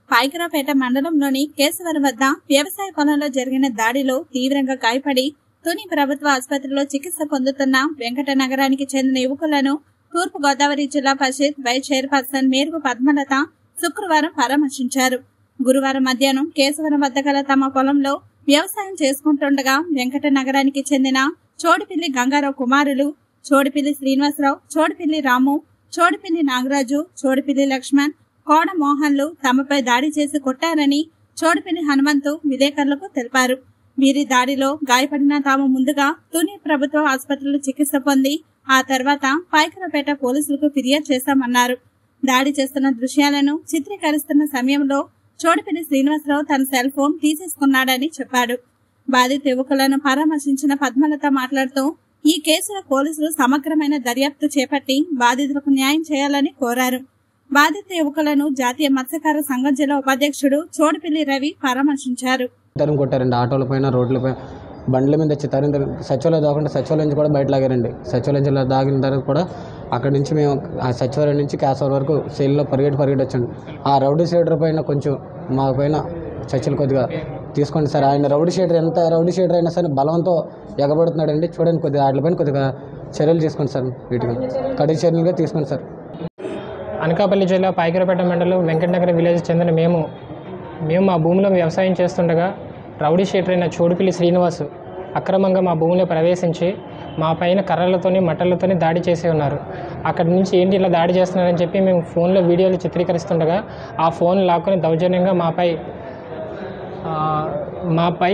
పాయకరాపేట మండలంలోని కేశవరం వద్ద వ్యవసాయ పొలంలో జరిగిన దాడిలో తీవ్రంగా గాయపడి తుని ప్రభుత్వ ఆసుపత్రిలో చికిత్స పొందుతున్న వెంకట నగరానికి చెందిన యువకులను తూర్పు గోదావరి జిల్లా పరిషత్ వైస్ చైర్పర్సన్ మేరుగు పద్మలత శుక్రవారం పరామర్శించారు గురువారం మధ్యాహ్నం కేశవరం వద్ద గల తమ పొలంలో వ్యవసాయం చేసుకుంటుండగా వెంకట నగరానికి చెందిన చోడిపిల్లి గంగారావు కుమారులు చోడిపిల్లి శ్రీనివాసరావు చోడిపిల్లి రాము చోడిపిల్లి నాగరాజు చోడిపిల్లి లక్ష్మణ్ కోడ మోహన్లు తమపై దాడి చేసి కొట్టారని చోడిపిల్లి హనుమంతు విలేకరులకు తెలిపారు వీరి దాడిలో గాయపడిన తాము ముందుగా తుని ప్రభుత్వ ఆసుపత్రిలో చికిత్స పొంది ఆ తర్వాత పాయకరపేట పోలీసులకు ఫిర్యాదు చేశామన్నారు దాడి చేస్తున్న దృశ్యాలను చిత్రీకరిస్తున్న సమయంలో చోడిపిల్లి శ్రీనివాసరావు తన సెల్ ఫోన్ తీసేసుకున్నాడని చెప్పాడు బాధిత యువకులను పరామర్శించిన పద్మలత మాట్లాడుతూ ఈ కేసులో పోలీసులు సమగ్రమైన దర్యాప్తు చేపట్టి బాధితులకు న్యాయం చేయాలని కోరారు బాధిత యువకులను జాతీయ మత్స్యకార సంఘం జిల్లా ఉపాధ్యక్షుడు చోడిపిల్లి రవి పరామర్శించారు తరుము కొట్టారండి ఆటోల పైన రోడ్ల పైన బండ్ల మీద వచ్చి తరిమి తరిమి సచివాలయం దాకుండా సచివాలయం నుంచి కూడా బయట లాగారండి సచివాలయం జిల్లా దాగిన తర్వాత కూడా అక్కడి నుంచి మేము ఆ సచివాలయం నుంచి కేశవరం వరకు సెల్లో పరిగెట్టి పరిగెట్టి వచ్చాను ఆ రౌడీ షీటర్ పైన కొంచెం మా పైన చర్చలు కొద్దిగా తీసుకోండి సార్ ఆయన రౌడీ షీటర్ ఎంత రౌడీ షీటర్ అయినా సరే బలంతో ఎగబడుతున్నాడండి చూడండి కొద్దిగా వాటిపైన కొద్దిగా చర్యలు తీసుకోండి సార్ వీటికి కఠిన చర్యలుగా తీసుకోండి సార్ అనకాపల్లి జిల్లా పాయకరపేట మండలం వెంకటనగర విలేజ్ చెందిన మేము మేము మా భూమిలో వ్యవసాయం చేస్తుండగా రౌడీ షీటర్ అయిన చోడుపిల్లి శ్రీనివాస్ అక్రమంగా మా భూమిలో ప్రవేశించి మా పైన కర్రలతోని మట్టలతోని దాడి చేసి ఉన్నారు అక్కడి నుంచి ఏంటి ఇలా దాడి చేస్తున్నారని చెప్పి మేము ఫోన్లో వీడియోలు చిత్రీకరిస్తుండగా ఆ ఫోన్ లాక్కొని దౌర్జన్యంగా మాపై ఆ, మాపై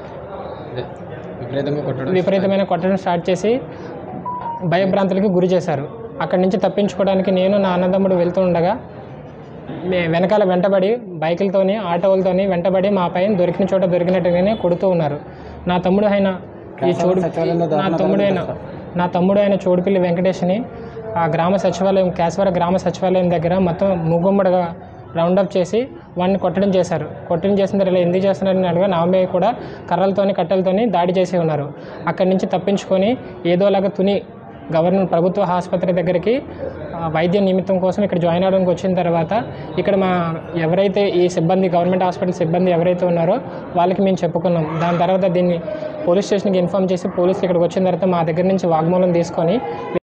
విపరీతంగా కొట్టడం విపరీతమైన కొట్టడం స్టార్ట్ చేసి భయభ్రాంతులకి గురి చేశారు అక్కడి నుంచి తప్పించుకోవడానికి నేను నా అన్నదమ్ముడు వెళ్తూ ఉండగా మే- వెనకాల వెంటబడి బైకులతోని ఆటోలతోని వెంటబడి మా పైన దొరికిన చోట దొరికినట్టుగానే కొడుతూ ఉన్నారు నా తమ్ముడు అయిన ఈ చోడు సచివాలయంలో నా తమ్ముడు అయిన నా తమ్ముడు అయిన చోడుపిల్లి వెంకటేష్ని ఆ గ్రామ సచివాలయం కేశవర గ్రామ సచివాలయం దగ్గర మొత్తం ముగ్గుమ్మడిగా రౌండప్ చేసి వాడిని కొట్టడం చేశారు కొట్టడం చేసిన తర్వాత ఇలా ఎందుకు చేస్తున్నారని అడగా నా మీద కూడా కర్రలతోని కట్టెలతోని దాడి చేసి ఉన్నారు అక్కడి నుంచి తప్పించుకొని ఏదోలాగా తుని గవర్నమెంట్ ప్రభుత్వ ఆసుపత్రి దగ్గరికి ఆ, వైద్య నిమిత్తం కోసం ఇక్కడ జాయిన్ అవడానికి వచ్చిన తర్వాత ఇక్కడ మా ఎవరైతే ఈ సిబ్బంది గవర్నమెంట్ హాస్పిటల్ సిబ్బంది ఎవరైతే ఉన్నారో వాళ్ళకి మేము చెప్పుకున్నాం దాని తర్వాత దీన్ని పోలీస్ స్టేషన్కి ఇన్ఫామ్ చేసి పోలీసులు ఇక్కడికి వచ్చిన తర్వాత మా దగ్గర నుంచి వాగ్మూలం తీసుకొని